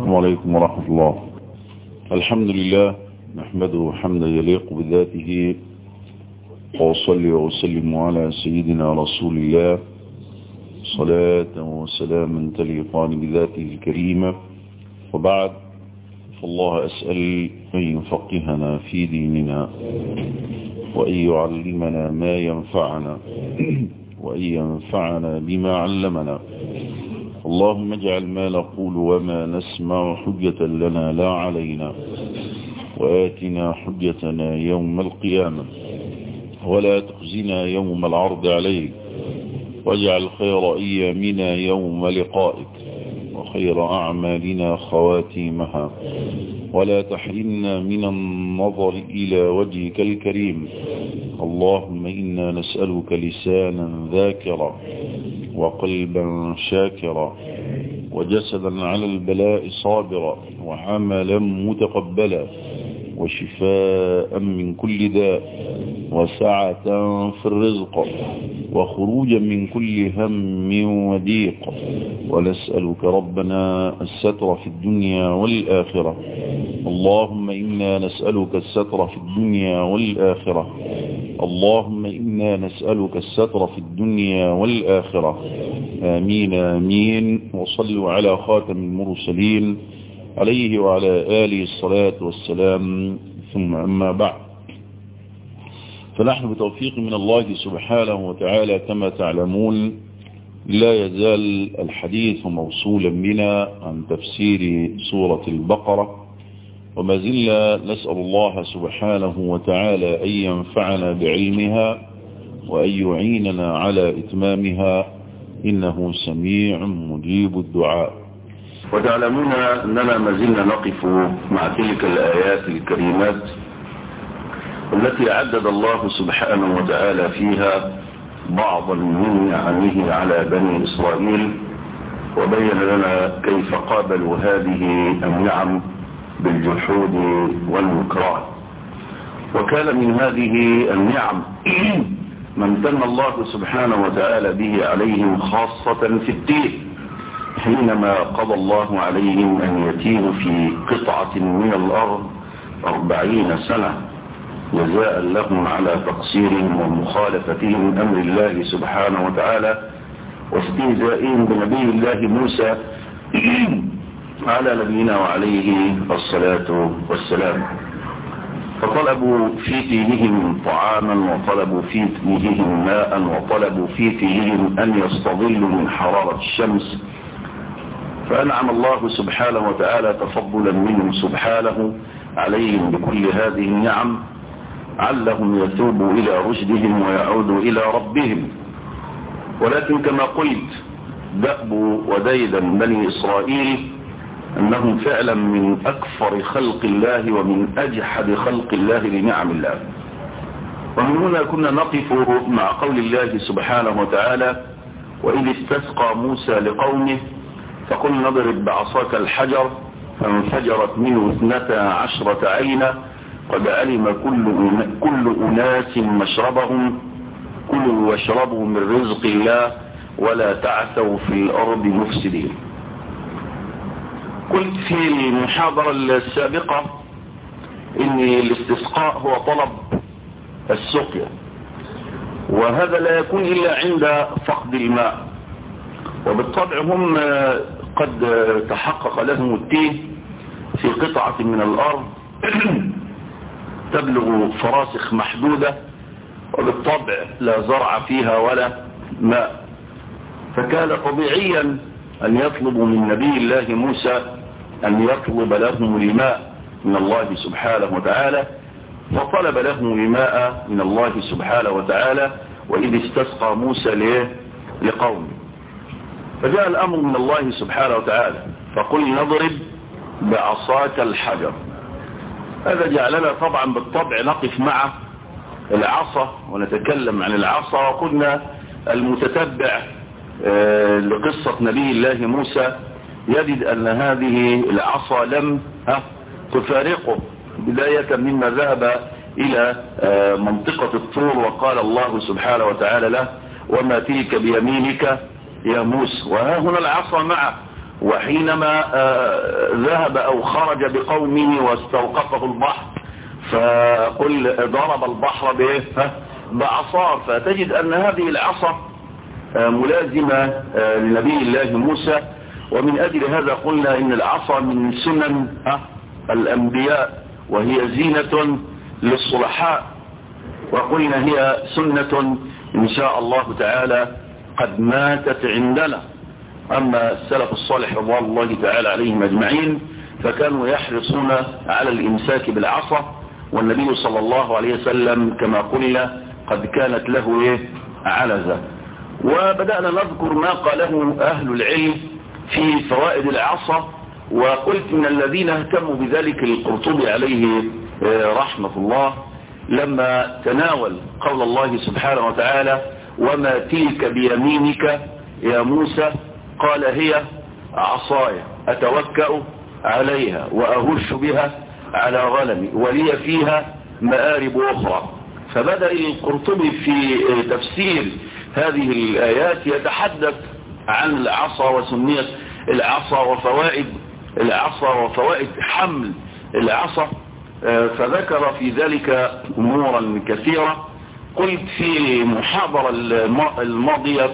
السلام عليكم ورحمة الله الحمد لله نحمده حمدا يليق بذاته وأصلي وأسلم على سيدنا رسول الله صلاة وسلاما تليقان بذاته الكريمة وبعد فالله أسأل أن يفقهنا في ديننا وأن يعلمنا ما ينفعنا وأن ينفعنا بما علمنا اللهم اجعل ما نقول وما نسمع حجة لنا لا علينا وآتنا حجتنا يوم القيامة ولا تخزنا يوم العرض عليك واجعل خير أيامنا يوم لقائك وخير أعمالنا خواتيمها ولا تحرمنا من النظر إلى وجهك الكريم اللهم إنا نسألك لسانا ذاكرا وقلبا شاكرا وجسدا على البلاء صابرا وعملا متقبلا وشفاء من كل داء وسعة في الرزق وخروجا من كل هم وضيق ونسألك ربنا الستر في الدنيا والآخرة اللهم إنا نسألك الستر في الدنيا والآخرة اللهم إنا نسألك الستر في الدنيا والآخرة آمين آمين وصلوا على خاتم المرسلين عليه وعلى آله الصلاة والسلام ثم أما بعد فنحن بتوفيق من الله سبحانه وتعالى كما تعلمون لا يزال الحديث موصولا بنا عن تفسير سورة البقرة وما زلنا نسأل الله سبحانه وتعالى أن ينفعنا بعلمها وأن يعيننا على إتمامها إنه سميع مجيب الدعاء وتعلمون أننا ما زلنا نقف مع تلك الآيات الكريمات التي عدد الله سبحانه وتعالى فيها بعضا من نعمه على بني إسرائيل وبين لنا كيف قابلوا هذه النعم بالجحود والنكران وكان من هذه النعم ما امتن الله سبحانه وتعالى به عليهم خاصة في الدين حينما قضى الله عليهم أن يتيهوا في قطعة من الأرض أربعين سنة جزاء لهم على تقصيرهم ومخالفتهم أمر الله سبحانه وتعالى واستهزائهم بنبي الله موسى على نبينا وعليه الصلاة والسلام فطلبوا في تيههم طعاما وطلبوا في تيههم ماء وطلبوا في تيههم أن يستظلوا من حرارة الشمس فأنعم الله سبحانه وتعالى تفضلا منه سبحانه عليهم بكل هذه النعم علهم يتوبوا إلى رشدهم ويعودوا إلى ربهم ولكن كما قلت دأب وديدا بني إسرائيل أنهم فعلا من أكثر خلق الله ومن أجحد خلق الله لنعم الله ومن هنا كنا نقف مع قول الله سبحانه وتعالى وإذ استسقى موسى لقومه فقل نضرب بعصاك الحجر فانفجرت منه اثنتا عشرة عينا قد علم كل, كل أناس مشربهم كلوا واشربوا من رزق الله ولا تعثوا في الأرض مفسدين قلت في المحاضرة السابقة ان الاستسقاء هو طلب السقيا وهذا لا يكون إلا عند فقد الماء وبالطبع هم قد تحقق لهم التيه في قطعة من الأرض تبلغ فراسخ محدودة وبالطبع لا زرع فيها ولا ماء فكان طبيعيا أن يطلبوا من نبي الله موسى أن يطلب لهم الماء من الله سبحانه وتعالى فطلب لهم الماء من الله سبحانه وتعالى وإذ استسقى موسى لقومه فجاء الأمر من الله سبحانه وتعالى فقل نضرب بعصاك الحجر هذا جعلنا طبعا بالطبع نقف مع العصا ونتكلم عن العصا وقلنا المتتبع لقصة نبي الله موسى يجد أن هذه العصا لم تفارقه بداية مما ذهب إلى منطقة الطور وقال الله سبحانه وتعالى له وما تلك بيمينك يا موسى وها هنا العصا معه وحينما ذهب أو خرج بقومه واستوقفه البحر فقل ضرب البحر بايه بعصا فتجد أن هذه العصا ملازمة لنبي الله موسى ومن أجل هذا قلنا إن العصا من سنن الأنبياء وهي زينة للصلحاء وقلنا هي سنة إن شاء الله تعالى قد ماتت عندنا أما السلف الصالح رضوان الله تعالى عليهم أجمعين فكانوا يحرصون على الإمساك بالعصا والنبي صلى الله عليه وسلم كما قلنا قد كانت له إيه علزة وبدأنا نذكر ما قاله أهل العلم في فوائد العصا وقلت من الذين اهتموا بذلك القرطبي عليه رحمة الله لما تناول قول الله سبحانه وتعالى وما تلك بيمينك يا موسى قال هي عصاي أتوكأ عليها وأهش بها على غنمي ولي فيها مآرب أخرى فبدأ القرطبي في تفسير هذه الآيات يتحدث عن العصا وسميت العصا وفوائد العصا وفوائد حمل العصا فذكر في ذلك أمورا كثيرة قلت في محاضرة الماضية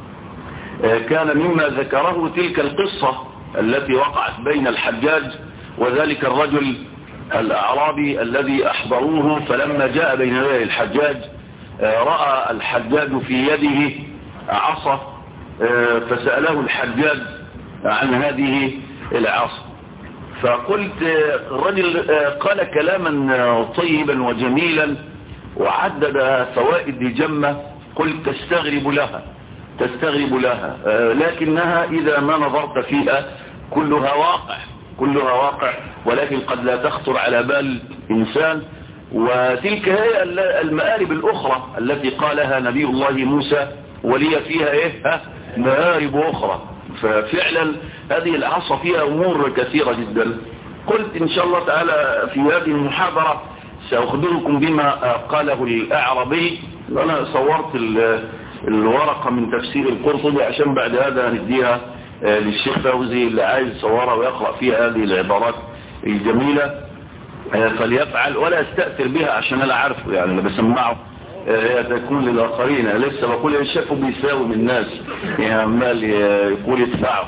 كان مما ذكره تلك القصة التي وقعت بين الحجاج وذلك الرجل الأعرابي الذي أحضروه فلما جاء بين يدي الحجاج رأى الحجاج في يده عصا فسأله الحجاج عن هذه العصا فقلت الرجل قال كلاما طيبا وجميلا وعدد فوائد جمة قلت تستغرب لها تستغرب لها لكنها إذا ما نظرت فيها كلها واقع كلها واقع ولكن قد لا تخطر على بال إنسان وتلك هي المآرب الأخرى التي قالها نبي الله موسى ولي فيها إيه ها مآرب أخرى ففعلا هذه العصا فيها أمور كثيرة جدا قلت إن شاء الله تعالى في هذه المحاضرة سأخبركم بما قاله الأعربي أنا صورت الورقة من تفسير القرطبي عشان بعد هذا نديها للشيخ فوزي اللي عايز يصورها ويقرأ فيها هذه العبارات الجميلة فليفعل ولا يستأثر بها عشان أنا عارفه يعني أنا بسمعه هي تكون للآخرين لسه بقول إن شافوا بيساوي من الناس يعني عمال يقول يدفعوا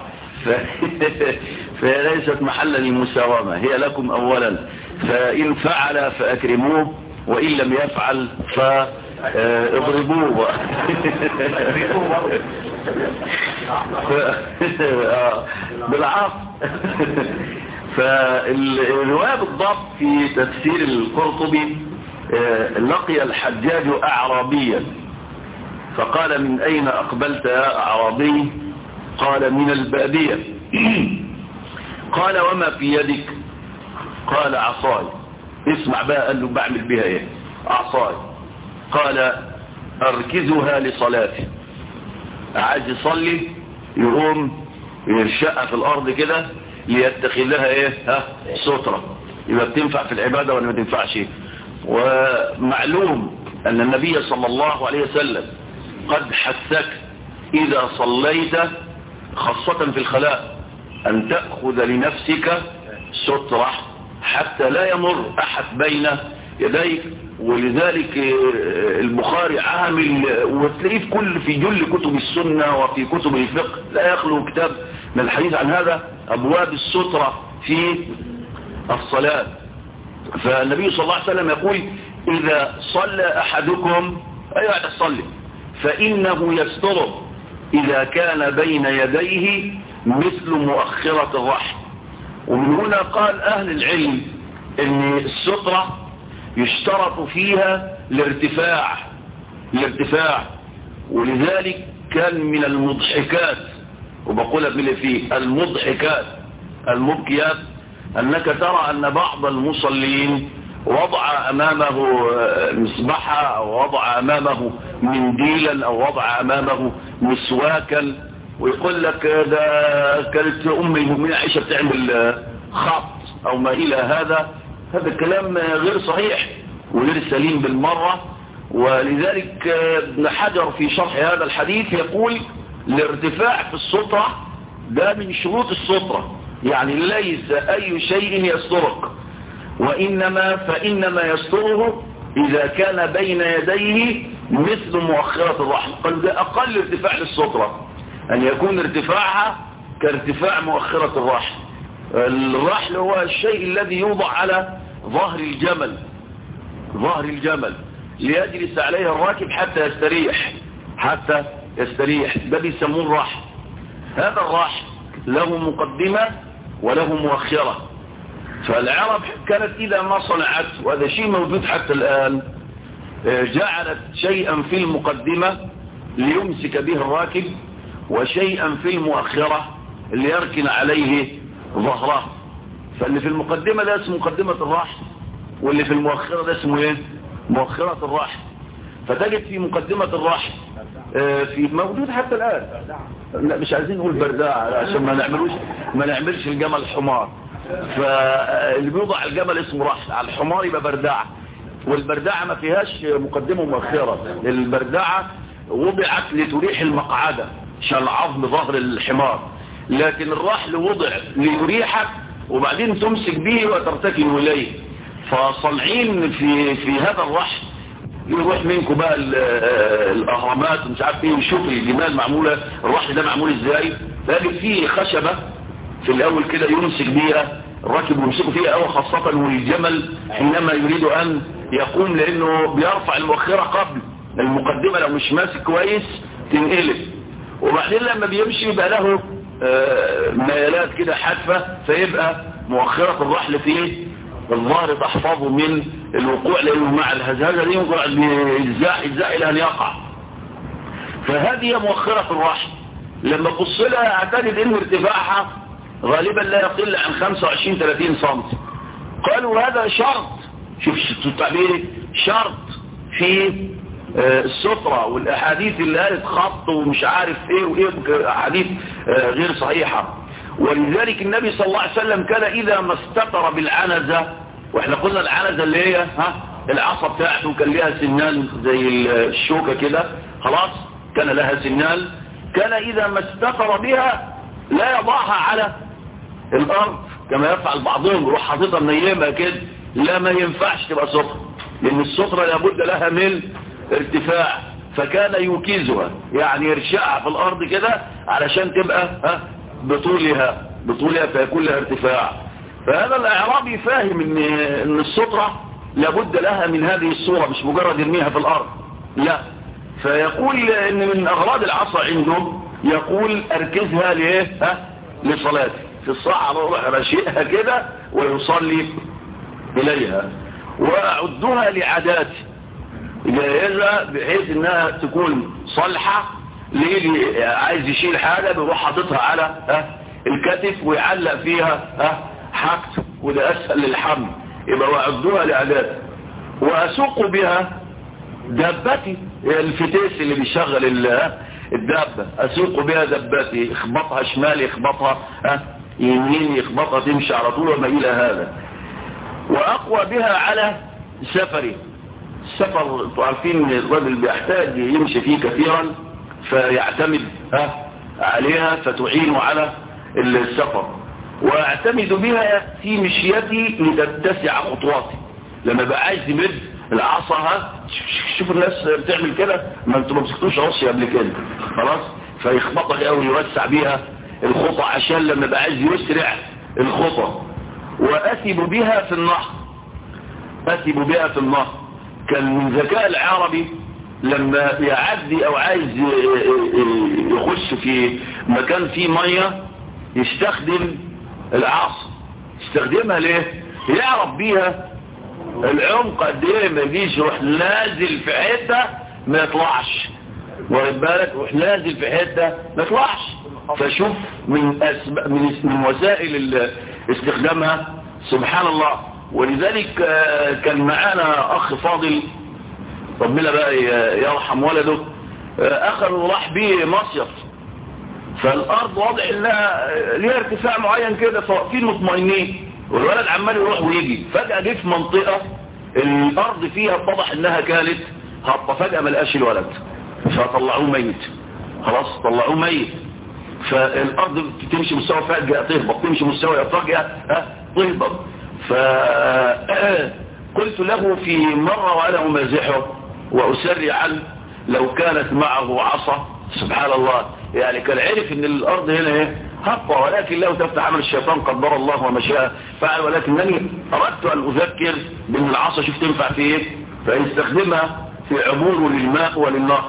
فهي ليست محلا للمساومة هي لكم أولا فإن فعل فأكرموه وإن لم يفعل فاضربوه بالعصر فالرواية بالضبط في تفسير القرطبي لقي الحجاج أعرابيا فقال من أين أقبلت يا أعرابي قال من البادية قال وما في يدك قال عصاي اسمع بقى قال له بعمل بها ايه عصاي قال اركزها لصلاتي عايز يصلي يقوم يرشقها في الارض كده ليتخذ لها ايه ها سترة يبقى بتنفع في العبادة ولا ما تنفعش ومعلوم ان النبي صلى الله عليه وسلم قد حثك اذا صليت خاصة في الخلاء ان تأخذ لنفسك سترة حتى لا يمر احد بين يديك ولذلك البخاري عامل وتلاقيه في كل في جل كتب السنة وفي كتب الفقه لا يخلو كتاب من الحديث عن هذا ابواب السترة في الصلاة فالنبي صلى الله عليه وسلم يقول اذا صلى احدكم ايوه تصلي فانه يستره اذا كان بين يديه مثل مؤخرة الرحم ومن هنا قال اهل العلم ان السترة يشترط فيها الارتفاع الارتفاع ولذلك كان من المضحكات وبقولها باللي فيه المضحكات المبكيات انك ترى ان بعض المصلين وضع امامه مصباحة او وضع امامه منديلا او وضع امامه مسواكا ويقول لك ده كانت ام المؤمنين عائشة بتعمل خط او ما الى هذا هذا الكلام غير صحيح وغير سليم بالمرة ولذلك ابن حجر في شرح هذا الحديث يقول الارتفاع في السطرة ده من شروط السترة يعني ليس أي شيء يسترك وإنما فإنما يستره إذا كان بين يديه مثل مؤخرة الرحم قال ده أقل ارتفاع للسترة أن يكون ارتفاعها كارتفاع مؤخرة الرحم الرحل هو الشيء الذي يوضع على ظهر الجمل ظهر الجمل ليجلس عليه الراكب حتى يستريح حتى يستريح ده بيسموه الرحل هذا الرحل له مقدمة وله مؤخرة فالعرب كانت إذا ما صنعت وهذا شيء موجود حتى الآن جعلت شيئا في المقدمة ليمسك به الراكب وشيئا في المؤخرة ليركن عليه ظهره فاللي في المقدمة ده اسمه مقدمة الراحل واللي في المؤخرة ده اسمه ايه مؤخرة الراحل فتجد في مقدمة الراحل في موجود حتى الآن لا مش عايزين نقول برداعة عشان ما نعملوش ما نعملش الجمل حمار فاللي بيوضع الجمل اسمه راحل على الحمار يبقى برداعة والبرداعة ما فيهاش مقدمة ومؤخرة البرداعة وضعت لتريح المقعدة عشان عظم ظهر الحمار لكن الرحل وضع ليريحك وبعدين تمسك به وترتكن إليه فصنعين في في هذا الرحل يروح منكم بقى الاهرامات ومش عارف ايه ويشوف الجمال معمولة الرحل ده معمول ازاي تلاقي فيه خشبة في الاول كده يمسك بيها الراكب ويمسكوا فيها او خاصة والجمل حينما يريد ان يقوم لانه بيرفع المؤخرة قبل المقدمة لو مش ماسك كويس تنقلب وبعدين لما بيمشي يبقى له ميلات كده حادفة فيبقى مؤخرة الرحل فيه الظهر تحفظه من الوقوع لأنه مع الهزازة دي ينقع الزاح الزاح إلى أن يقع فهذه هي مؤخرة الرحل لما تبص لها اعتقد ان ارتفاعها غالبا لا يقل عن 25-30 سم قالوا هذا شرط شوف التعبير شرط في السترة والأحاديث اللي قالت خط ومش عارف ايه وايه أحاديث غير صحيحة ولذلك النبي صلى الله عليه وسلم كان إذا ما استطر بالعنزة واحنا قلنا العنزة اللي هي ها العصا بتاعته كان لها سنان زي الشوكة كده خلاص كان لها سنان كان إذا ما استطر بها لا يضعها على الأرض كما يفعل بعضهم يروح حاططها منيمة كده لا ما ينفعش تبقى سترة لأن السترة لابد لها من ارتفاع فكان يوكيزها يعني يرشعها في الارض كده علشان تبقى ها بطولها بطولها فيكون لها ارتفاع فهذا الاعرابي فاهم ان ان السطرة لابد لها من هذه الصورة مش مجرد يرميها في الارض لا فيقول ان من اغراض العصا عنده يقول اركزها لايه ها لصلاتي في الصاعة روح رشيئها كده ويصلي اليها واعدها لعاداتي جاهزة بحيث انها تكون صالحة للي عايز يشيل حاجة بيروح حاططها على ها الكتف ويعلق فيها ها حاجته وده اسهل للحمل يبقى وعدوها لعادات واسوق بها دابتي الفتيس اللي بيشغل الدابة اسوق بها دابتي يخبطها شمال يخبطها ها يمين يخبطها تمشي على طول وما الى هذا واقوى بها على سفري السفر انتوا عارفين الرجل بيحتاج يمشي فيه كثيرا فيعتمد ها عليها فتعين على السفر واعتمد بها في مشيتي لتتسع خطواتي لما بقى عايز يمد العصا ها شوف الناس بتعمل كده ما انتوا ما مسكتوش عصي قبل كده خلاص فيخبطك قوي يوسع بيها الخطى عشان لما بقى عايز يسرع الخطى وأثب بها في النهر أثب بها في النهر كان من ذكاء العربي لما يعدي او عايز يخش في مكان فيه مية يستخدم العصا يستخدمها ليه يعرف بيها العمق قد ايه ما يجيش يروح نازل في حته ما يطلعش واخد بالك يروح نازل في حته ما يطلعش فشوف من أسب... من من وسائل استخدامها سبحان الله ولذلك كان معانا اخ فاضل ربنا بقى يرحم ولده اخذ راح بيه مصيف فالارض واضح انها ليها ارتفاع معين كده فواقفين مطمئنين والولد عمال يروح ويجي فجأة جه في منطقة الارض فيها اتضح انها كانت هبطة فجأة ما لقاش الولد فطلعوه ميت خلاص طلعوه ميت فالارض تمشي مستوى فجأة تهبط تمشي مستوى فجأة تهبط فقلت له في مرة وانا امازحه واسري عنه لو كانت معه عصا سبحان الله يعني كان عرف ان الارض هنا ايه هبطة ولكن له تفتح عمل الشيطان قدر الله وما شاء فعل ولكنني اردت ان اذكر بان العصا شوف تنفع في ايه فيستخدمها في عبور للماء وللنار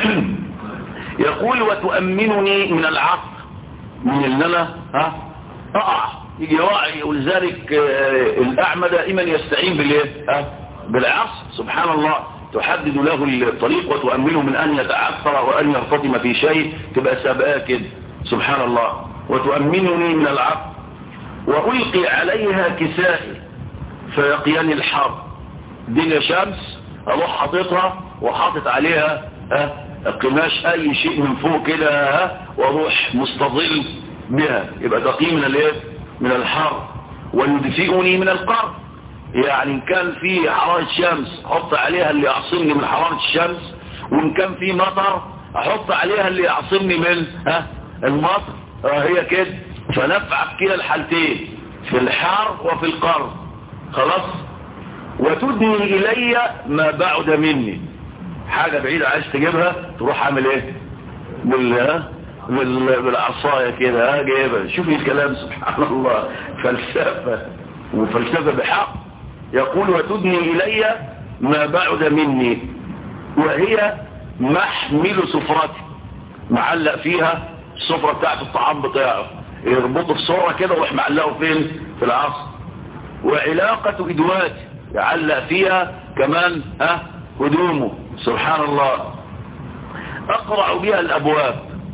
يقول وتؤمنني من العصر من ان انا ها اقع يجي واعي ولذلك الاعمى دائما يستعين بالايه ها بالعصر سبحان الله تحدد له الطريق وتؤمنه من ان يتعثر وان يرتطم في شيء تبقى سابقاه كده سبحان الله وتؤمنني من العصر والقي عليها كسائي فيقيني الحر دنيا شمس اروح حاططها وحاطط عليها ها قماش اي شيء من فوق كده ها واروح مستظل بها يبقى تقي من الايه من الحر ويدفئني من القر يعني ان كان في حرارة شمس احط عليها اللي يعصمني من حرارة الشمس وان كان في مطر احط عليها اللي يعصمني من ها المطر اه هي كده فنفع في كلا الحالتين في الحر وفي القر خلاص وتدني الي ما بعد مني حاجة بعيدة عايز تجيبها تروح عامل ايه بال بالعصاية كده ها جايبها شوفي الكلام سبحان الله فلسفة وفلسفة بحق يقول وتدني الي ما بعد مني وهي محمل سفرتي معلق فيها السفرة بتاعت الطعام بتاعه يربطه في صورة كده ويروح معلقه فين في العصر وعلاقة ادواتي يعلق فيها كمان ها هدومه سبحان الله اقرع بها الابواب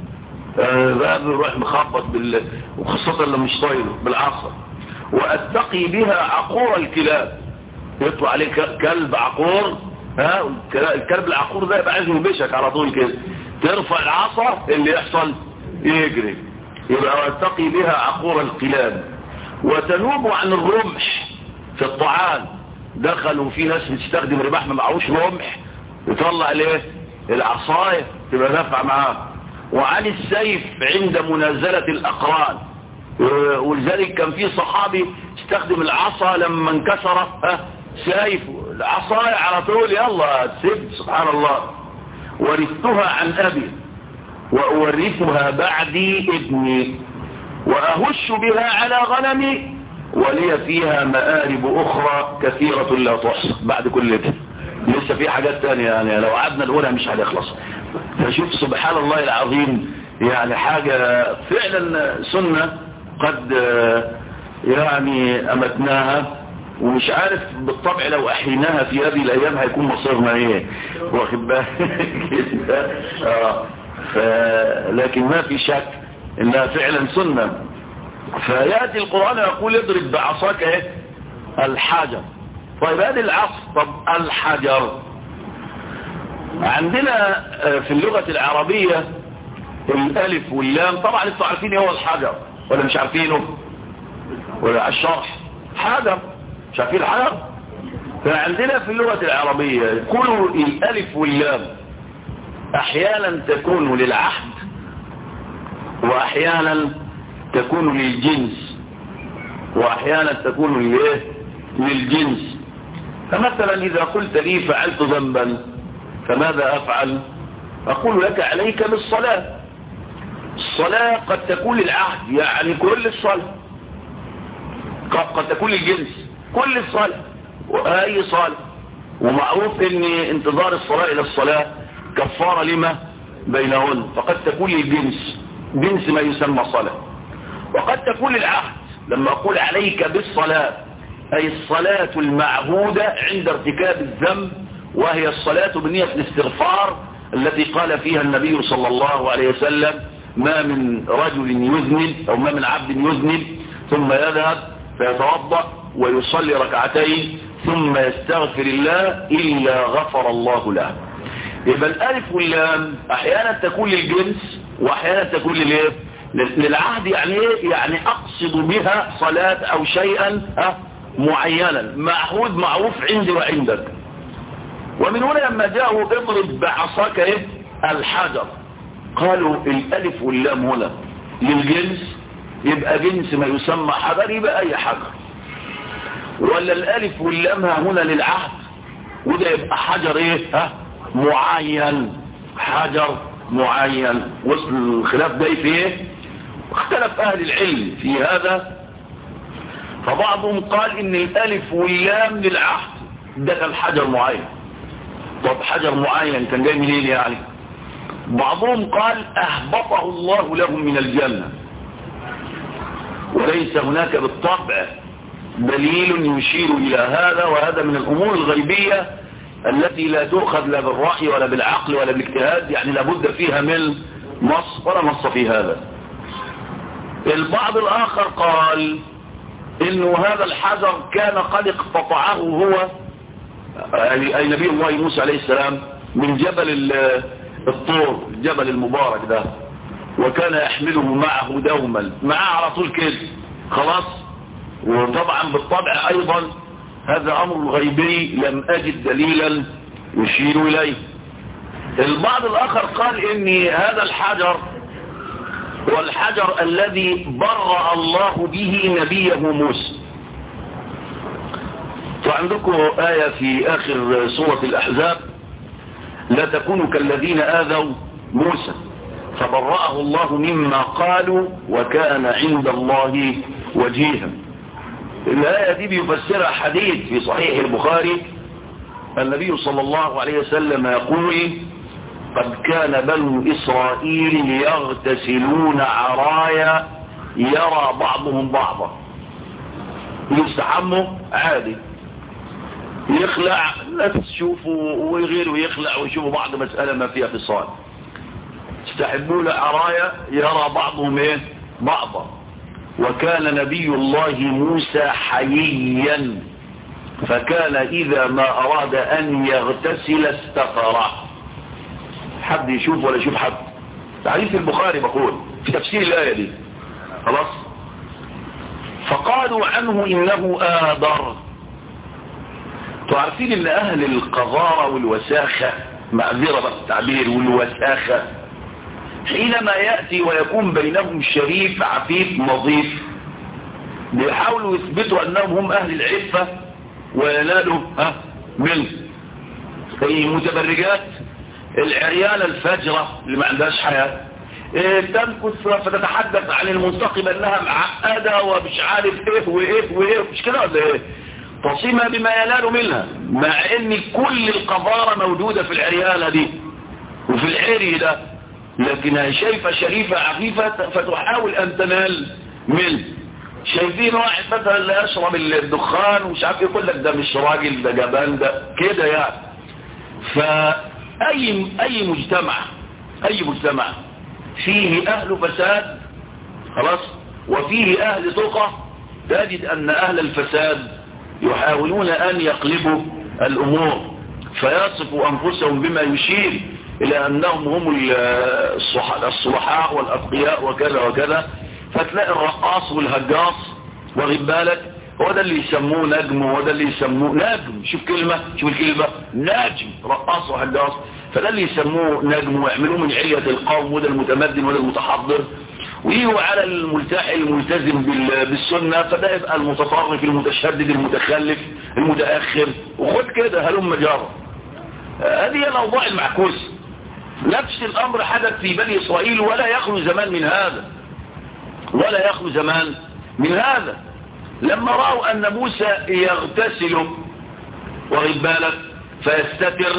باب يروح مخبط بال... وخاصة اللي مش طايله بالعصر واتقي بها عقور الكلاب يطلع عليه كلب عقور ها الكلب العقور ده يبقى عايز يلبشك على طول كده ترفع العصا اللي يحصل يجري يبقى واتقي بها عقور الكلاب وتنوب عن الرمح في الطعام دخلوا في ناس بتستخدم رماح ما معهوش رمح يطلع ليه العصاية تبقى نافع معاه وعن السيف عند منازلة الأقران ولذلك كان في صحابي استخدم العصا لما انكسر سيف العصاية على طول يلا تسب سبحان الله ورثتها عن أبي وأورثها بعدي ابني وأهش بها على غنمي ولي فيها مآرب أخرى كثيرة لا تحصى بعد كل ده لسه في حاجات تانية يعني لو قعدنا نقولها مش هنخلص فشوف سبحان الله العظيم يعني حاجة فعلا سنة قد يعني أمتناها ومش عارف بالطبع لو أحيناها في هذه الأيام هيكون مصيرنا ايه واخد بالك آه لكن ما في شك انها فعلا سنة فيأتي القرآن يقول اضرب بعصاك ايه الحجر طيب هذه العصر طب الحجر عندنا في اللغة العربية الالف واللام طبعا انتوا عارفين ايه هو الحجر ولا مش عارفينه ولا الشرح حجر مش عارفين الحجر فعندنا في اللغة العربية كل الالف واللام احيانا تكون للعهد واحيانا تكون للجنس واحيانا تكون للايه للجنس فمثلا اذا قلت لي فعلت ذنبا فماذا افعل اقول لك عليك بالصلاة الصلاة قد تكون للعهد يعني كل الصلاة قد تكون للجنس كل الصلاة واي صلاة ومعروف ان انتظار الصلاة الى الصلاة كفارة لما بينهن فقد تكون للجنس جنس ما يسمى صلاة وقد تكون العهد لما أقول عليك بالصلاة أي الصلاة المعهودة عند ارتكاب الذنب وهي الصلاة بنية الاستغفار التي قال فيها النبي صلى الله عليه وسلم ما من رجل يذنب أو ما من عبد يذنب ثم يذهب فيتوضأ ويصلي ركعتين ثم يستغفر الله إلا غفر الله له يبقى الالف واللام احيانا تكون للجنس واحيانا تكون للايه للعهد يعني ايه يعني اقصد بها صلاة او شيئا ها معينا معهود معروف عندي وعندك ومن هنا لما جاءوا اضرب بعصاك ايه الحجر قالوا الالف واللام هنا للجنس يبقى جنس ما يسمى حجر يبقى اي حجر ولا الالف واللام هنا للعهد وده يبقى حجر ايه ها معين حجر معين وصل الخلاف ده في ايه اختلف اهل العلم في هذا فبعضهم قال ان الالف واللام للعهد ده كان حجر معين طب حجر معين كان جاي منين يعني بعضهم قال اهبطه الله لهم من الجنة وليس هناك بالطبع دليل يشير الى هذا وهذا من الامور الغيبية التي لا تؤخذ لا بالرأي ولا بالعقل ولا بالاجتهاد يعني لابد فيها من نص ولا نص في هذا البعض الاخر قال انه هذا الحجر كان قد اقتطعه هو اي نبي الله موسى عليه السلام من جبل الطور الجبل المبارك ده وكان يحمله معه دوما معه على طول كده خلاص وطبعا بالطبع ايضا هذا امر غيبي لم اجد دليلا يشير اليه البعض الاخر قال ان هذا الحجر هو الحجر الذي برأ الله به نبيه موسى فعندكم آية في آخر سورة الأحزاب لا تكونوا كالذين آذوا موسى فبرأه الله مما قالوا وكان عند الله وجيها الآية دي بيفسرها حديث في صحيح البخاري النبي صلى الله عليه وسلم يقول قد كان بنو إسرائيل يغتسلون عرايا يرى بعضهم بعضا يستحموا عادي يخلع لا تشوفوا وغيره يخلع ويشوفوا بعض مسألة ما فيها فصال يستحبون عرايا يرى بعضهم ايه بعضا وكان نبي الله موسى حييا فكان إذا ما أراد أن يغتسل استقرأ حد يشوف ولا يشوف حد تعريف البخاري بقول في تفسير الآية دي خلاص فقالوا عنه إنه آدر تعرفين ان اهل القذارة والوساخة معذرة التعبير والوساخة حينما يأتي ويكون بينهم شريف عفيف نظيف بيحاولوا يثبتوا انهم هم اهل العفة وينالوا ها من المتبرجات العريانة الفجرة اللي ما عندهاش حياة إيه تمكث فتتحدث عن المنتقبة انها معقدة ومش عارف ايه وايه وايه مش كده ولا ايه تصيمها بما ينال منها مع ان كل القذارة موجودة في العريانة دي وفي العري ده لكنها شايفة شريفة عفيفة فتحاول ان تنال منه شايفين واحد مثلا اللي يشرب الدخان ومش عارف يقول لك ده مش راجل ده جبان ده كده يعني فأي أي مجتمع أي مجتمع فيه أهل فساد خلاص وفيه أهل تقى تجد أن أهل الفساد يحاولون أن يقلبوا الأمور فيصفوا أنفسهم بما يشير إلى أنهم هم الصلحاء والأتقياء وكذا وكذا فتلاقي الرقاص والهجاص واخد بالك هو ده اللي يسموه نجم وهو ده اللي يسموه نجم شوف كلمة شوف الكلمة نجم رقاص وهجاص فده اللي يسموه نجم ويعملوه من علية القوم وده المتمدن وده المتحضر ويجوا على الملتحي الملتزم بالسنة فده يبقى المتطرف المتشدد المتخلف المتأخر وخد كده هلم جارة هذه هي الأوضاع المعكوسة نفس الأمر حدث في بني إسرائيل ولا يخلو زمان من هذا ولا يخلو زمان من هذا لما رأوا أن موسى يغتسل واخد بالك فيستتر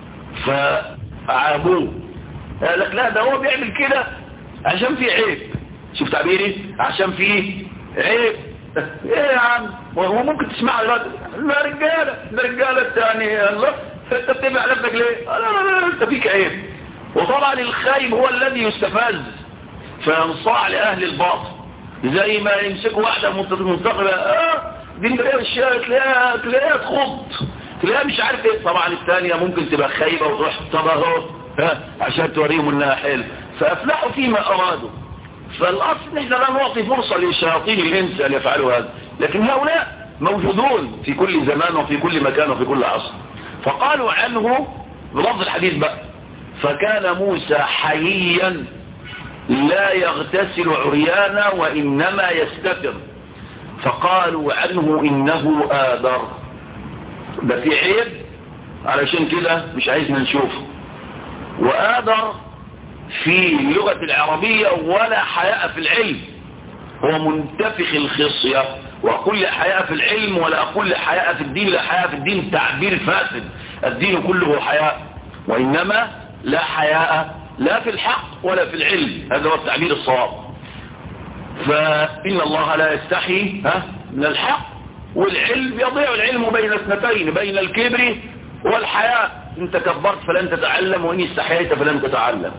فعابوه قال لك لا ده هو بيعمل كده عشان فيه عيب شوف تعبيري عشان فيه عيب ايه يا عم وهو ممكن تسمع دلوقتي لا رجاله ده رجاله الثاني الله انت بتبع نفسك ليه لا لا لا انت فيك عيب وطبعا الخايب هو الذي يستفز فينصاع لاهل الباطل زي ما يمسكوا واحده منتقبه اه دي امراه الشارع تلاقيها تلاقيها تخض تلاقيها مش عارف ايه طبعا الثانيه ممكن تبقى خايبه وتروح طب اهو ها عشان توريهم انها حلو فافلحوا فيما ارادوا فالاصل ان احنا لا نعطي فرصه لشياطين الانس ان يفعلوا هذا لكن هؤلاء موجودون في كل زمان وفي كل مكان وفي كل عصر فقالوا عنه بلفظ الحديث بقى فكان موسى حييا لا يغتسل عريانا وإنما يستتر فقالوا عنه إنه آدر ده في عيب علشان كده مش عايزنا نشوفه وآدر في اللغة العربية ولا حياء في العلم هو منتفخ الخصية وكل حياء في العلم ولا كل حياء في الدين لا حياء في الدين تعبير فاسد الدين كله حياء وإنما لا حياء لا في الحق ولا في العلم هذا هو التعبير الصواب فإن الله لا يستحي ها من الحق والعلم يضيع العلم بين اثنتين بين الكبر والحياء إن تكبرت فلن تتعلم وإن استحييت فلن تتعلم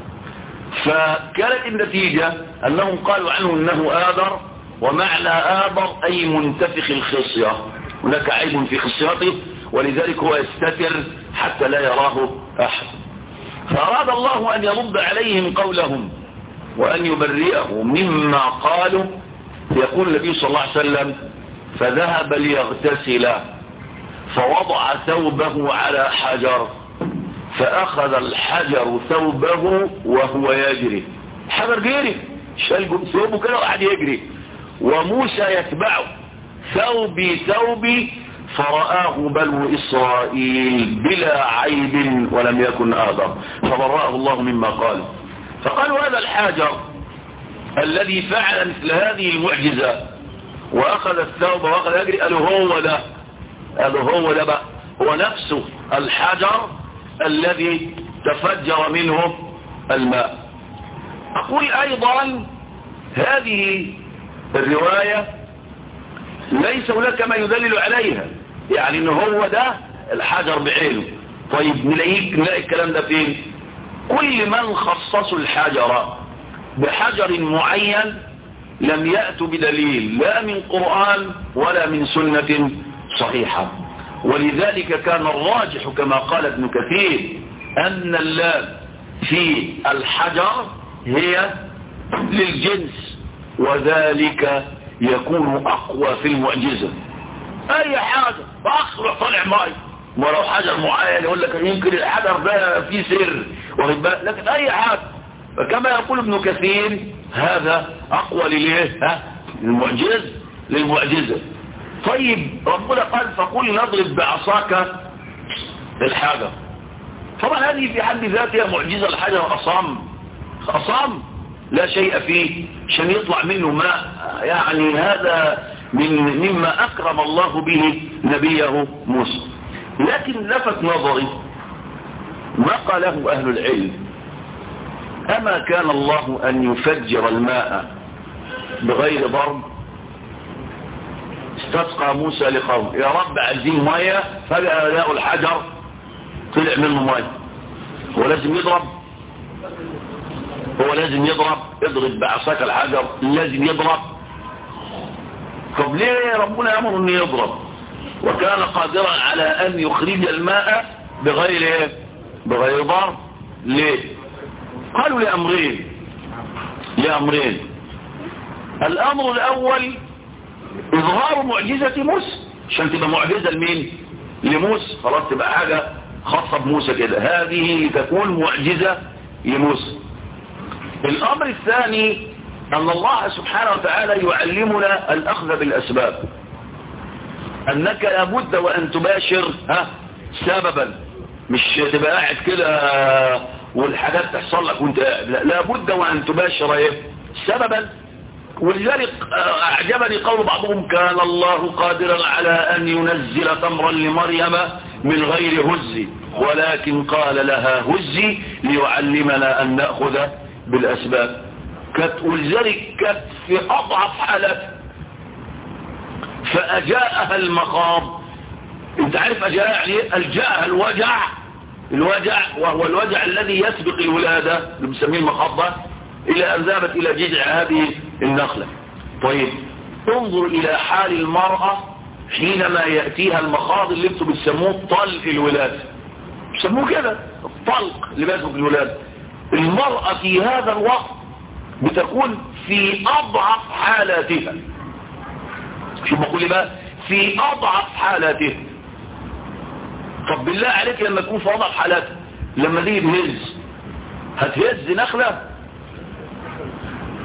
فكانت النتيجة أنهم قالوا عنه أنه آذر ومعنى آذر أي منتفخ الخصية هناك عيب في خصيته ولذلك هو يستتر حتى لا يراه أحد فأراد الله أن يرد عليهم قولهم وأن يبرئه مما قالوا يقول النبي صلى الله عليه وسلم فذهب ليغتسل فوضع ثوبه على حجر فأخذ الحجر ثوبه وهو يجري الحجر جري شال ثوبه كده وقعد يجري وموسى يتبعه ثوبي ثوبي فرآه بلو إسرائيل بلا عيب ولم يكن آذر فبرأه الله مما قال فقالوا هذا الحجر الذي فعل مثل هذه المعجزة وأخذ الثوب وأخذ يجري قالوا هو ده قالوا هو ده بقى هو نفسه الحجر الذي تفجر منه الماء أقول أيضا هذه الرواية ليس هناك ما يدلل عليها يعني ان هو ده الحجر بعينه طيب نلاقيه نلاقي الكلام ده فين كل من خصصوا الحجر بحجر معين لم يأتوا بدليل لا من قرآن ولا من سنة صحيحة ولذلك كان الراجح كما قال ابن كثير أن اللام في الحجر هي للجنس وذلك يكون أقوى في المعجزة أي حاجة بأخر طالع ماي ولو حجر معين يقول لك يمكن الحجر ده فيه سر لكن أي حاجة فكما يقول ابن كثير هذا أقوى لليه ها المعجز للمعجزة طيب ربنا قال فقل نضرب بعصاك الحجر طبعا هذه في حد ذاتها معجزة الحجر أصام أصام لا شيء فيه عشان يطلع منه ماء يعني هذا من مما أكرم الله به نبيه موسى لكن لفت نظري ما قاله أهل العلم أما كان الله أن يفجر الماء بغير ضرب استسقى موسى لقوم يا رب عايزين مية فجأة لقوا الحجر طلع منه مية هو لازم يضرب هو لازم يضرب اضرب بعصاك الحجر لازم يضرب طب ليه ربنا امر انه يضرب وكان قادرا على ان يخرج الماء بغير ايه بغير ضرب ليه قالوا لامرين لامرين الامر الاول اظهار معجزة موسى عشان تبقى معجزة لمين لموسى خلاص تبقى حاجة خاصة بموسى كده هذه لتكون معجزة لموسى الامر الثاني ان الله سبحانه وتعالى يعلمنا الاخذ بالاسباب انك لابد وان تباشر ها سببا مش تبقى قاعد كده والحاجات تحصل لك وانت لا لابد وان تباشر ايه سببا ولذلك اعجبني قول بعضهم كان الله قادرا على ان ينزل تمرا لمريم من غير هز ولكن قال لها هزي ليعلمنا ان ناخذ بالأسباب كانت ولذلك كانت في أضعف حالات فأجاءها المخاض انت عارف أجاءها يعني ألجاءها الوجع الوجع وهو الوجع الذي يسبق الولادة اللي بنسميه المخاض ده إلى أن ذهبت إلى جذع هذه النخلة طيب انظر إلى حال المرأة حينما يأتيها المخاض اللي انتم بتسموه طلق الولادة بيسموه كده الطلق اللي بيسبق الولادة المرأة في هذا الوقت بتكون في أضعف حالاتها شو بقول بقى في أضعف حالاتها طب بالله عليك لما تكون في أضعف حالاتها لما دي تهز هتهز نخلة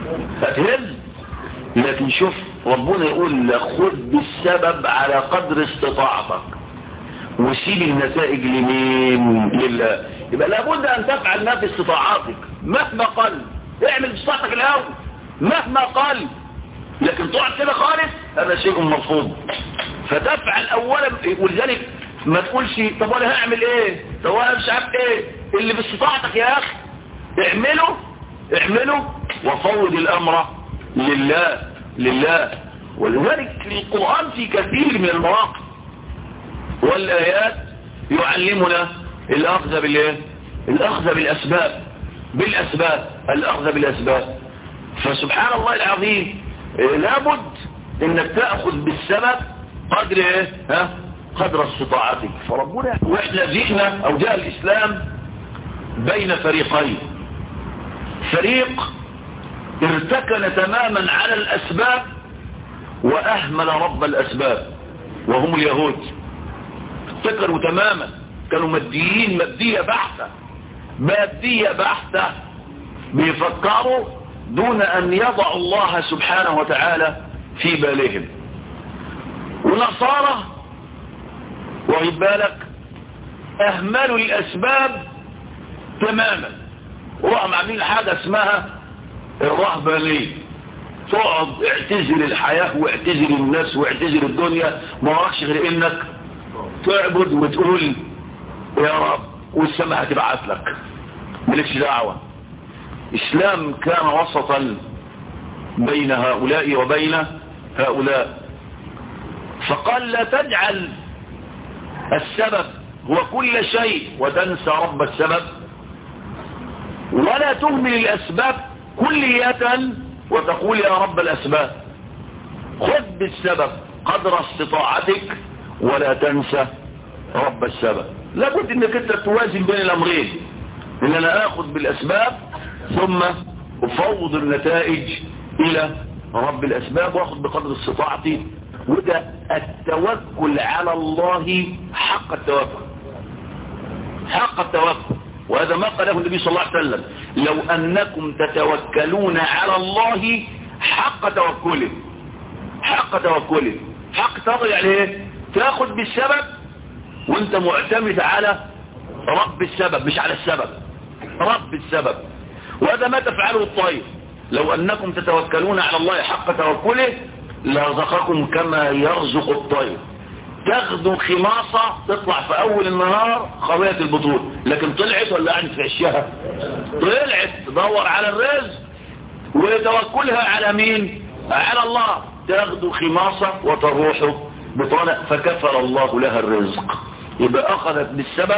هتهز لكن شوف ربنا يقول لك خذ بالسبب على قدر استطاعتك وسيب النتائج لمين لله يبقى لابد ان تفعل ما في استطاعاتك مهما قل اعمل باستطاعتك الاول مهما قل لكن تقعد كده خالص هذا شيء مرفوض فتفعل اولا ولذلك ما تقولش طب وانا هعمل ايه طب وانا مش عارف ايه اللي باستطاعتك يا اخي اعمله اعمله وفوض الامر لله لله ولذلك القرآن في كثير من المواقف والآيات يعلمنا الأخذ بالإيه؟ الأخذ بالأسباب بالأسباب الأخذ بالأسباب فسبحان الله العظيم لابد انك تأخذ بالسبب قدر ايه ها قدر استطاعتك فربنا واحنا جئنا او جاء الاسلام بين فريقين فريق ارتكن تماما على الاسباب واهمل رب الاسباب وهم اليهود ارتكنوا تماما كانوا ماديين مادية بحتة مادية بحتة بيفكروا دون ان يضعوا الله سبحانه وتعالى في بالهم ونصارى واخد بالك اهملوا الاسباب تماما وراهم عاملين حاجة اسمها الرهبانية تقعد اعتزل الحياة واعتزل الناس واعتزل الدنيا ما وراكش غير انك تعبد وتقول يا رب والسماء هتبعث لك مالكش دعوة اسلام كان وسطا بين هؤلاء وبين هؤلاء فقال لا تجعل السبب هو كل شيء وتنسى رب السبب ولا تهمل الأسباب كلية وتقول يا رب الأسباب خذ بالسبب قدر استطاعتك ولا تنسى رب السبب لابد انك انت توازن بين الامرين ان انا اخذ بالاسباب ثم افوض النتائج الى رب الاسباب واخذ بقدر استطاعتي وده التوكل على الله حق التوكل حق التوكل وهذا ما قاله النبي صلى الله عليه وسلم لو انكم تتوكلون على الله حق توكله حق توكله حق توكل يعني ايه تاخذ بالسبب وانت معتمد على رب السبب مش على السبب رب السبب وهذا ما تفعله الطير لو انكم تتوكلون على الله حق توكله لرزقكم كما يرزق الطير تاخدوا خماصة تطلع في اول النهار خاوية البطون لكن طلعت ولا قعدت في عشها طلعت تدور على الرزق وتوكلها على مين على الله تاخدوا خماصة وتروحوا بطانة فكفر الله لها الرزق يبقى اخذت بالسبب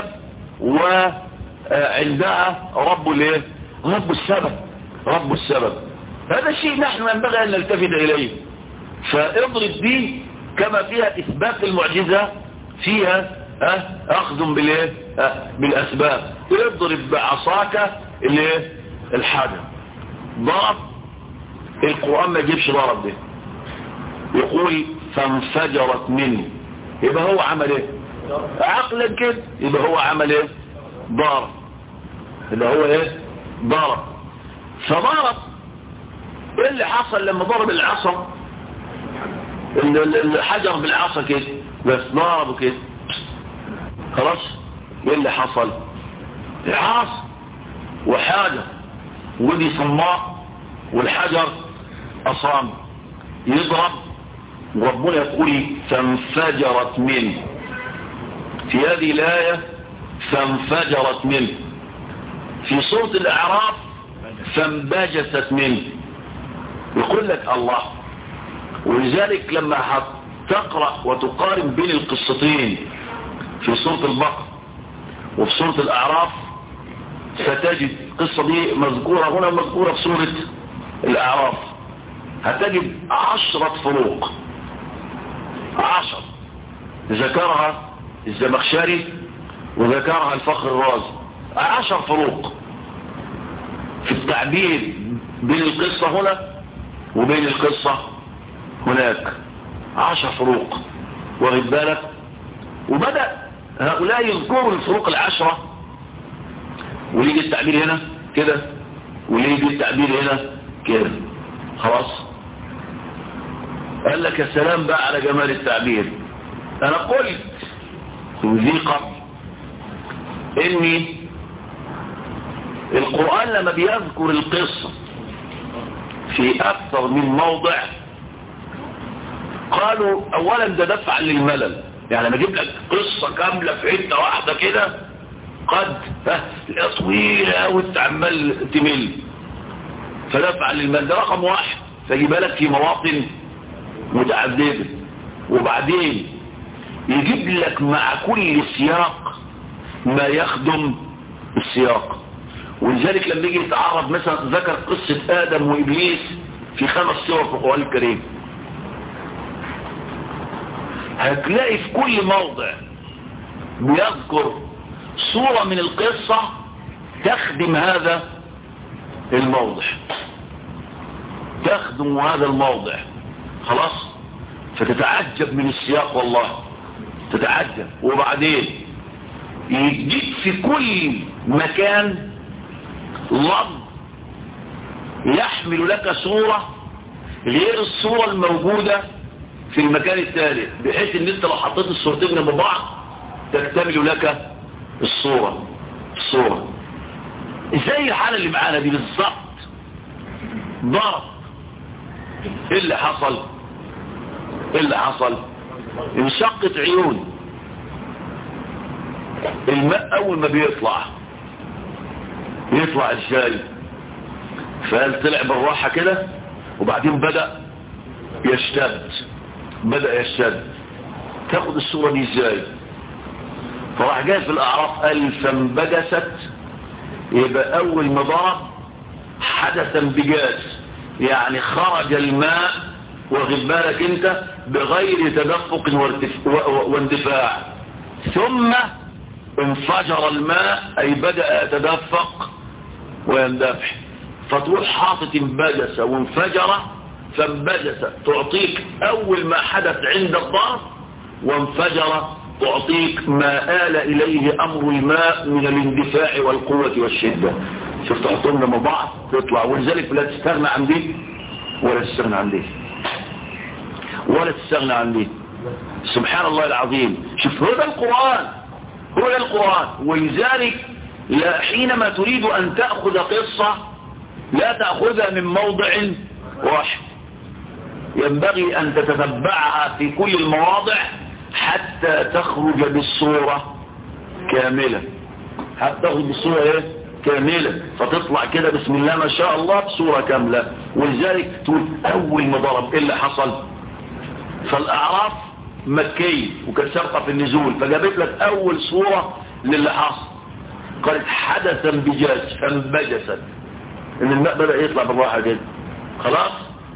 وعندها رب الايه رب السبب رب السبب هذا الشيء نحن ينبغي ان نلتفت اليه فاضرب دي كما فيها اثبات المعجزة فيها اه اخذ بالايه اه بالاسباب اضرب بعصاك الايه الحجر ضرب القرآن ما يجيبش ضرب ده يقول فانفجرت منه يبقى هو عمل ايه عقلا كده يبقى هو عمل ايه ضرب يبقى هو ايه ضرب فضرب ايه اللي حصل لما ضرب العصا الحجر بالعصا كده بس ضربه كده خلاص ايه اللي حصل العصا وحاجة ودي صماء والحجر أصام يضرب وربنا يقول فانفجرت منه في هذه الآية فانفجرت منه في سورة الأعراف فانبجست منه يقول لك الله ولذلك لما هتقرأ وتقارن بين القصتين في سورة البقر وفي سورة الأعراف ستجد القصة دي مذكورة هنا مذكورة في سورة الأعراف هتجد عشرة فروق عشر ذكرها الزمخشري وذكرها الفخر الرازي عشر فروق في التعبير بين القصة هنا وبين القصة هناك عشر فروق واخد بالك وبدأ هؤلاء يذكروا الفروق العشرة وليجي التعبير هنا كده وليجي التعبير هنا كده خلاص قال لك يا سلام بقى على جمال التعبير انا قلت ذي قبل اني القرآن لما بيذكر القصة في اكثر من موضع قالوا اولا ده دفع للملل يعني لما اجيب لك قصة كاملة في حتة واحدة كده قد طويلة وانت عمال تمل فدفع للملل ده رقم واحد فيجيبها لك في مواطن متعددة وبعدين يجيب لك مع كل سياق ما يخدم السياق ولذلك لما يجي يتعرض مثلا ذكر قصة آدم وإبليس في خمس سور في القرآن الكريم هتلاقي في كل موضع بيذكر صورة من القصة تخدم هذا الموضع تخدم هذا الموضع خلاص فتتعجب من السياق والله تتعجب وبعدين يجيك في كل مكان لفظ يحمل لك صورة غير الصورة الموجودة في المكان التالي بحيث ان انت لو حطيت الصورتين جنب بعض تكتمل لك الصورة الصورة زي الحالة اللي معانا دي بالظبط ضرب ايه اللي حصل ايه اللي حصل انشقت عيون الماء اول ما بيطلع يطلع ازاي فقال طلع بالراحة كده وبعدين بدأ يشتد بدأ يشتد تاخد الصورة دي ازاي فراح جاي في الاعراف قال فانبجست يبقى اول ما ضرب حدث انبجاز يعني خرج الماء واخد بالك انت بغير تدفق واندفاع ثم انفجر الماء اي بدأ يتدفق ويندفع فتروح حاطط انبجس وانفجر فانبجس تعطيك اول ما حدث عند الضرب وانفجر تعطيك ما آل إليه أمر الماء من الاندفاع والقوة والشدة شوف تحطهم لما بعض تطلع ولذلك لا تستغنى عن دي ولا تستغنى عن دي ولا تستغنى عن دي سبحان الله العظيم شوف هو ده القرآن هو ده القرآن ولذلك لا حينما تريد أن تأخذ قصة لا تأخذها من موضع واحد ينبغي أن تتتبعها في كل المواضع حتى تخرج بالصورة كاملة حتى تخرج بالصورة ايه كاملة فتطلع كده بسم الله ما شاء الله بصورة كاملة ولذلك تقول اول ما ضرب ايه اللي حصل فالاعراف مكية وكانت سابقة في النزول فجابت لك اول صورة للي حصل قالت حدث انبجاج فانبجست ان الماء بدأ يطلع بالراحة كده خلاص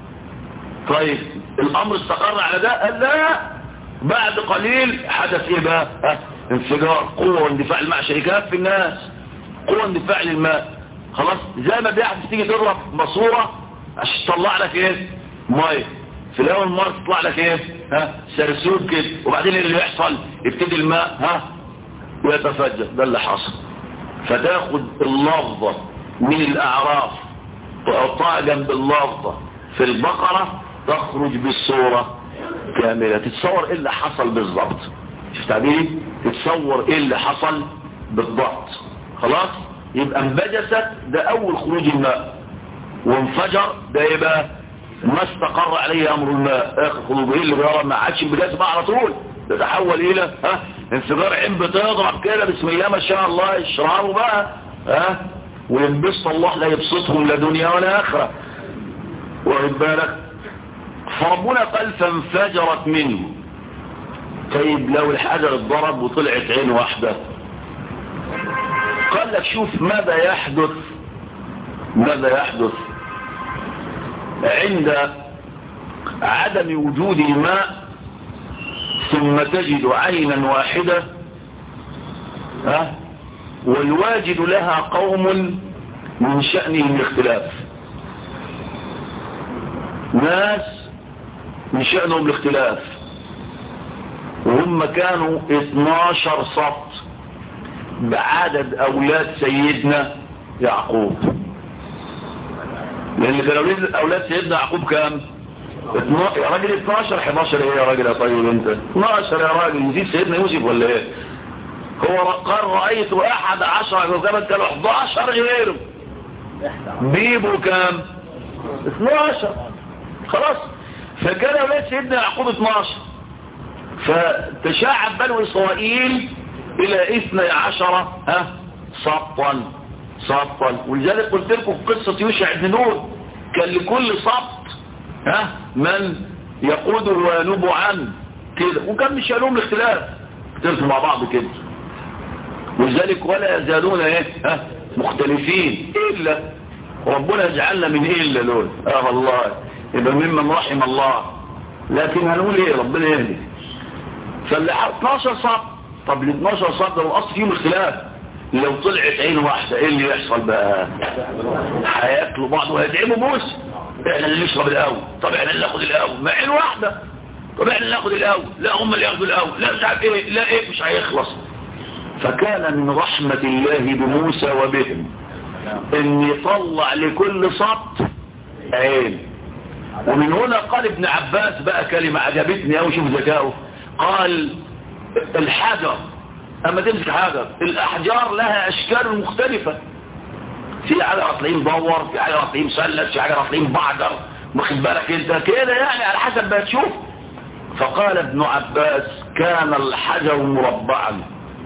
طيب الامر استقر على ده قال لا بعد قليل حدث ايه بقى ها انفجار قوة واندفاع الماء شركات في الناس قوة اندفاع للماء خلاص زي ما بيحدث تيجي تضرب ماسوره عشان تطلع لك ايه ميه في الاول مرة تطلع لك ايه ها سرسوب كده وبعدين اللي يحصل يبتدي الماء ها ويتفجر ده اللي حصل فتاخد اللفظة من الاعراف تحطها جنب اللفظة في البقرة تخرج بالصورة كاملة تتصور ايه اللي حصل بالضبط شوف تعبيري تتصور ايه اللي حصل بالضبط خلاص يبقى انبجست ده اول خروج الماء وانفجر ده يبقى ما استقر عليه امر الماء اخر خروج ايه اللي بيرى ما عادش انبجاز بقى على طول ده تحول الى ها انفجار عين بتضرب كده بسم الله ما شاء الله اشراره بقى ها وينبسط الله لا يبسطهم لا دنيا ولا اخره واخد بالك فربنا قال فانفجرت منه طيب لو الحجر اتضرب وطلعت عين واحدة قال لك شوف ماذا يحدث ماذا يحدث عند عدم وجود الماء ثم تجد عينا واحدة ها والواجد لها قوم من شأنهم الاختلاف ناس من شأنهم الاختلاف وهم كانوا 12 صف بعدد أولاد سيدنا يعقوب لان كانوا اولاد اولاد سيدنا يعقوب كام يا راجل 12 11 ايه يا راجل يا طيب انت 12 يا راجل نسيت سيدنا يوسف ولا ايه هو قال رأيت احد عشر وكمان كانوا 11 غيره بيبو كام 12 خلاص فكان اولاد سيدنا يعقوب 12 فتشعب بنو اسرائيل الى اثني عشر ها سبطا سبطا ولذلك قلت لكم في قصة يوشع بن نون كان لكل سبط ها من يقوده وينوب عنه كده وكان مش لهم الاختلاف اختلفوا مع بعض كده ولذلك ولا يزالون ايه ها مختلفين الا ربنا يجعلنا من الا دول اه والله يبقى ممن رحم الله لكن هنقول ايه ربنا يهدي فاللي 12 صف طب ال 12 صف ده الاصل فيهم اختلاف لو طلعت عين واحده ايه اللي يحصل بقى هياكلوا بعض وهيدعموا موسى احنا اللي نشرب الاول طب احنا اللي ناخد الاول ما عين واحده طب احنا اللي ناخد الاول لا هم اللي ياخدوا الاول لا مش عارف ايه لا ايه مش هيخلص فكان من رحمة الله بموسى وبهم ان يطلع لكل سط عين ومن هنا قال ابن عباس بقى كلمة عجبتني او شوف ذكاؤه قال الحجر اما تمسك حجر الاحجار لها اشكال مختلفة في حاجة هتلاقيه مدور في حاجة هتلاقيه مثلث في حاجة هتلاقيه بعجر واخد بالك انت كده يعني على حسب ما تشوف فقال ابن عباس كان الحجر مربعا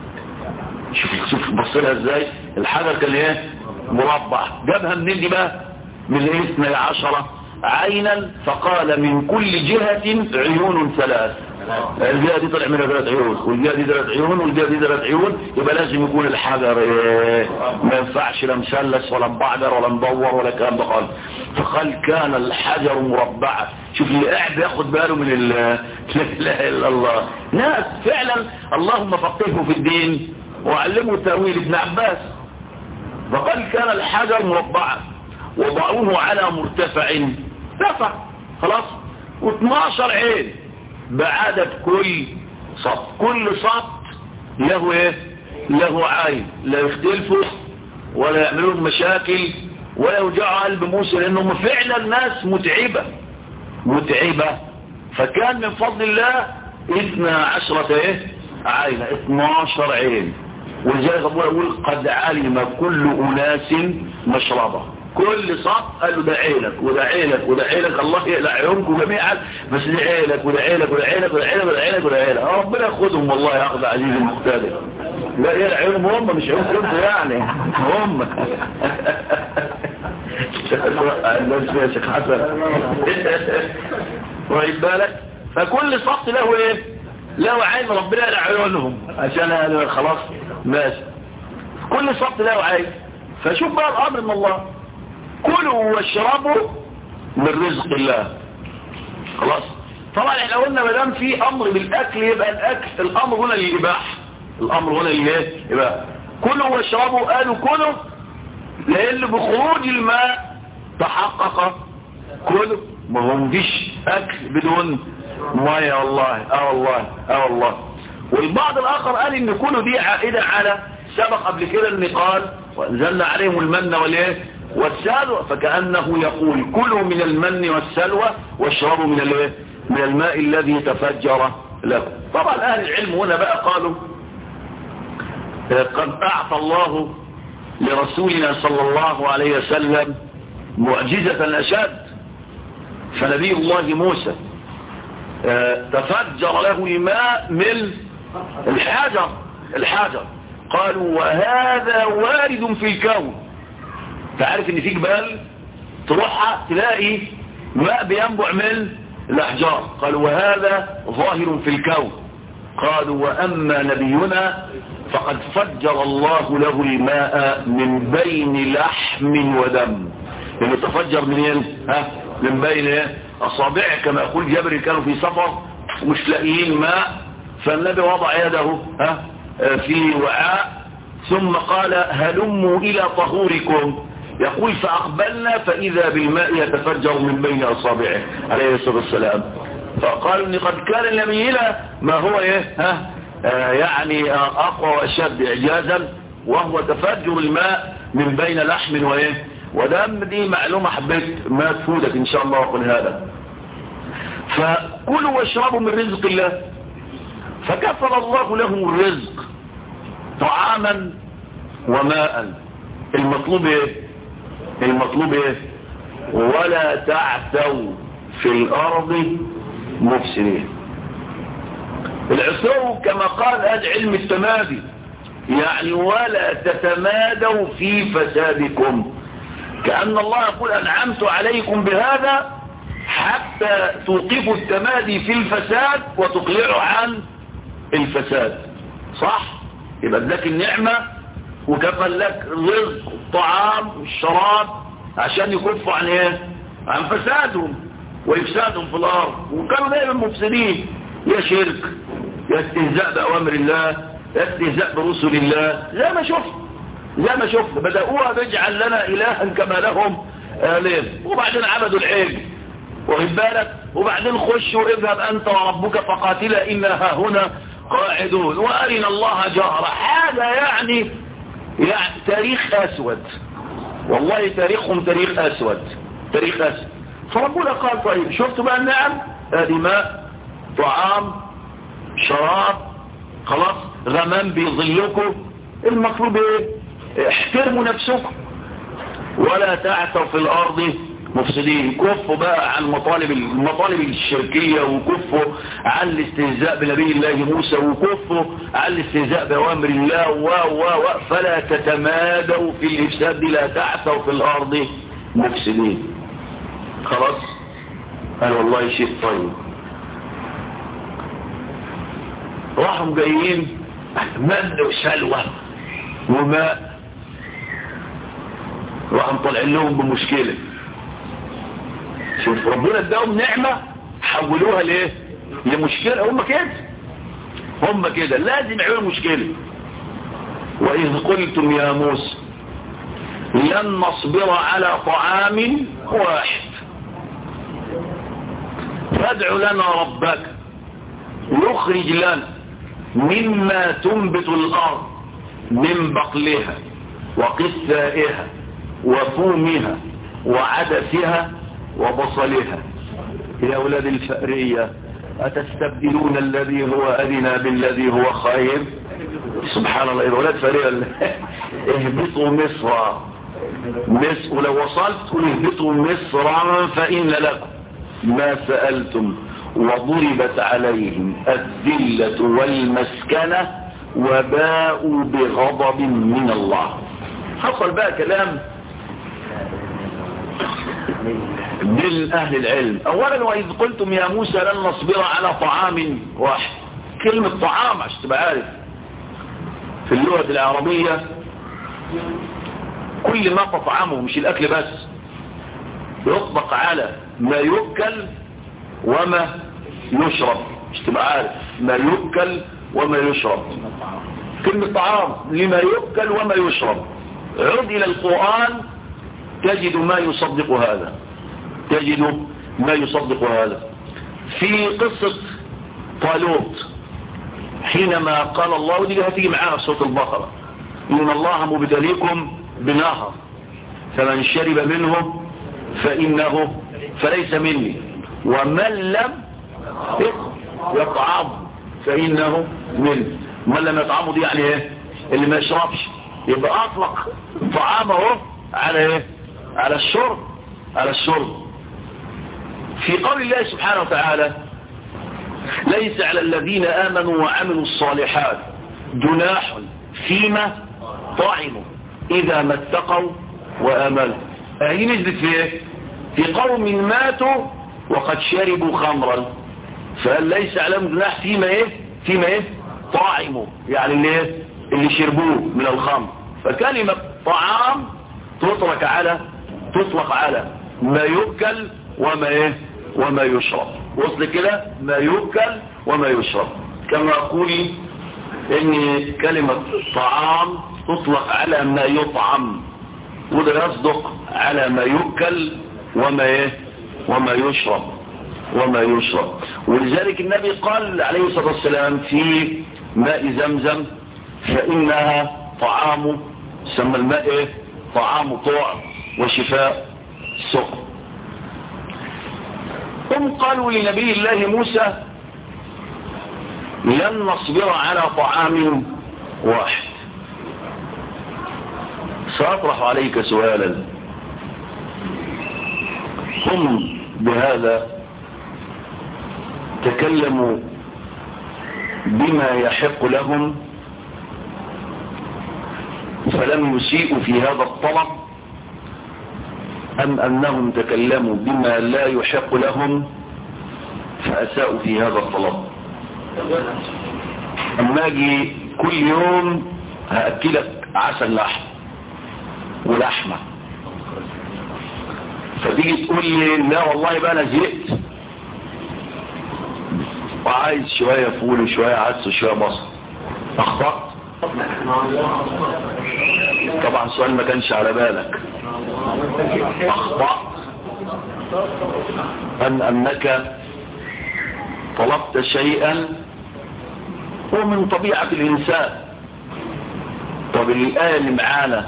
شوف شوف بص لها ازاي الحجر كان ايه مربع جابها منين دي بقى من اثني عشرة عينا فقال من كل جهة عيون ثلاث الجهة دي طلع منها ثلاث عيون والجهة دي ثلاث عيون والجهة دي ثلاث عيون يبقى لازم يكون الحجر ايه ما ينفعش لا مثلث ولا مبعدر ولا مدور ولا الكلام ده خالص فقال كان الحجر مربعا شوف اللي قاعد ياخد باله من ال لا اله الا الله ناس فعلا اللهم فقهه في الدين وعلمه تأويل ابن عباس فقال كان الحجر مربعا وضعوه على مرتفع ارتفع خلاص و12 عين بعدد كل صف كل صف له ايه له عين لا يختلفوا ولا يعملون مشاكل ولا يوجعوا قلب موسى لانهم فعلا ناس متعبة متعبة فكان من فضل الله اثنى عشرة ايه عين 12 عين ولذلك ابوه يقول قد علم كل اناس مشربه كل صف قال له ده عينك وده عينك وده عينك الله يقلع عيونكم جميعا بس ده عينك وده عينك وده عينك وده عينك وده عينك وده عينك ربنا ياخدهم والله ياخذ عزيز المقتدر لا يقلع عيونهم هم مش عيونكم انتوا يعني هم الناس يا شيخ حسن واخد بالك فكل صف له ايه له عين ربنا يقلع عيونهم عشان انا خلاص ماشي كل صف له عين فشوف بقى الامر من الله كلوا واشربوا من رزق الله خلاص طبعا احنا قلنا ما دام في امر بالاكل يبقى الاكل الامر هنا للاباحه الامر هنا للايه يبقى كلوا واشربوا قالوا كلوا لان بخروج الماء تحقق كلوا ما هو مفيش اكل بدون ميه والله اه والله اه والله والبعض الاخر قال ان كلوا دي عائده على سبق قبل كده ان قال وانزلنا عليهم المن والايه والسلوى فكأنه يقول كلوا من المن والسلوى واشربوا من الايه من الماء الذي تفجر لكم طبعا اهل العلم هنا بقى قالوا قد اعطى الله لرسولنا صلى الله عليه وسلم معجزة اشد فنبي الله موسى تفجر له الماء من الحجر الحجر قالوا وهذا وارد في الكون تعرف ان في جبال تروحها تلاقي ماء بينبع من الاحجار قالوا وهذا ظاهر في الكون قالوا واما نبينا فقد فجر الله له الماء من بين لحم ودم لانه تفجر من ايه ها من بين ايه اصابعه كما يقول جابر كانوا في سفر ومش لاقيين ماء فالنبي وضع يده ها في وعاء ثم قال هلموا الى طهوركم يقول فأقبلنا فإذا بالماء يتفجر من بين أصابعه عليه الصلاة والسلام فقالوا إن قد كان لمينا ما هو إيه ها آه يعني آه أقوى وأشد إعجازا وهو تفجر الماء من بين لحم وإيه ودام دي معلومة حبيت ما تفوتك ان شاء الله اقول هذا فكلوا واشربوا من رزق الله فكفر الله لهم الرزق طعاما وماء المطلوب ايه المطلوب ايه ولا تعثوا في الارض مفسدين العثو كما قال اهل علم التمادي يعني ولا تتمادوا في فسادكم كأن الله يقول أنعمت عليكم بهذا حتى توقفوا التمادي في الفساد وتقلعوا عن الفساد صح يبقى اداك النعمة وكفل لك رزق الطعام والشراب عشان يكفوا عن ايه عن فسادهم وإفسادهم في الأرض وكانوا دائما مفسدين يا شرك يا استهزاء بأوامر الله يا استهزاء برسل الله زي ما شفت زي ما شفت بدأوها بيجعل لنا إلها كما لهم آلين وبعدين عبدوا العجل واخد بالك وبعدين خشوا اذهب أنت وربك فقاتلا إنا هنا قاعدون وأرنا الله جهرا هذا يعني يعني تاريخ أسود والله تاريخهم تاريخ أسود تاريخ أسود فربنا قال طيب شفتوا بقى النعم هذه ماء طعام شراب خلاص غمام بيظلكم المطلوب ايه احترموا نفسكم ولا تعثوا في الارض مفسدين كفوا بقى عن مطالب المطالب الشركية وكفوا عن الاستهزاء بنبي الله موسى وكفوا عن الاستهزاء بأوامر الله و و و فلا تتمادوا في الإفساد لا تعثوا في الأرض مفسدين خلاص قال والله شيء طيب راحوا جايين من وسلوى وماء راحوا طالعين لهم بمشكلة شوف ربنا اداهم نعمة حولوها ليه لمشكلة هم كده هم كده لازم يعملوا مشكلة وإذ قلتم يا موسى لن نصبر على طعام واحد فادع لنا ربك يخرج لنا مما تنبت الأرض من بقلها وقثائها وفومها وعدسها وبصلها يا أولاد الفأرية أتستبدلون الذي هو أدنى بالذي هو خير سبحان الله يا أولاد فأرية اهبطوا مصر مصر ولو وصلت قل اهبطوا مصرا فإن لكم ما سألتم وضربت عليهم الذلة والمسكنة وباءوا بغضب من الله حصل بقى كلام من أهل العلم أولا وإذ قلتم يا موسى لن نصبر على طعام واحد كلمة طعام عشان تبقى عارف في اللغة العربية كل ما تطعمه مش الأكل بس يطبق على ما يؤكل وما يشرب مش تبقى عارف ما يؤكل وما يشرب كلمة طعام لما يؤكل وما يشرب عد إلى القرآن تجد ما يصدق هذا تجد ما يصدق هذا في قصة طالوت حينما قال الله ودي هتيجي معانا في سورة البقرة إن الله مبتليكم بنهر فمن شرب منه فإنه فليس مني ومن لم يطعم فإنه مني من لم يطعمه دي يعني ايه اللي ما يشربش يبقى أطلق طعامه على ايه على الشرب على الشرب في قول الله سبحانه وتعالى ليس على الذين آمنوا وعملوا الصالحات جناح فيما طعموا إذا ما اتقوا وآمنوا هي نزلت في ايه في قوم ماتوا وقد شربوا خمرا فقال ليس عليهم جناح فيما ايه فيما ايه طعموا يعني اللي ايه اللي شربوه من الخمر فكلمة طعام تطلق على تطلق على ما يؤكل وما ايه وما يشرب وصل كده ما يؤكل وما يشرب كما اقول ان كلمة طعام تطلق على ما يطعم وده يصدق على ما يؤكل وما ايه وما يشرب وما يشرب ولذلك النبي قال عليه الصلاة والسلام في ماء زمزم فإنها طعام سمى الماء ايه طعام طعم وشفاء السقم هم قالوا لنبي الله موسى لن نصبر على طعام واحد سأطرح عليك سؤالا هم بهذا تكلموا بما يحق لهم فلم يسيئوا في هذا الطلب أم أنهم تكلموا بما لا يحق لهم فأساءوا في هذا الطلب أما أجي كل يوم هأكلك عسل لحم ولحمة فتيجي تقول لي لا والله بقى أنا زهقت وعايز شوية فول وشوية عدس وشوية بصل أخطأت طبعا السؤال ما كانش على بالك أخطأت أن أنك طلبت شيئا هو من طبيعة الإنسان طب الآية اللي معانا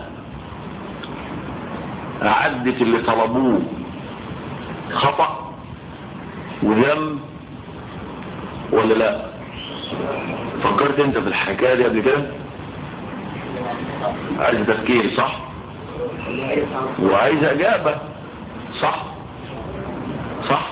عدت اللي طلبوه خطأ وذنب ولا لا فكرت انت في الحكاية دي قبل كده عايز تفكير صح وعايز اجابة صح صح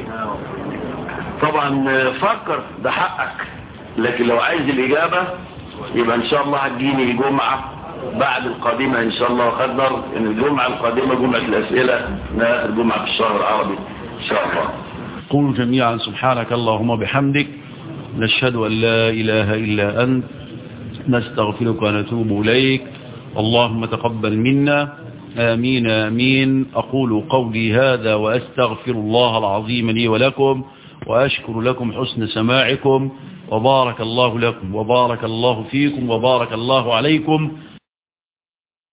طبعا فكر ده حقك لكن لو عايز الاجابة يبقى ان شاء الله هتجيني جمعة بعد القادمة ان شاء الله وقدر ان الجمعة القادمة جمعة الاسئلة اخر جمعة في الشهر العربي ان شاء الله قولوا جميعا سبحانك اللهم بحمدك نشهد أن لا إله إلا أنت نستغفرك ونتوب إليك اللهم تقبل منا آمين آمين أقول قولي هذا وأستغفر الله العظيم لي ولكم وأشكر لكم حسن سماعكم وبارك الله لكم وبارك الله فيكم وبارك الله عليكم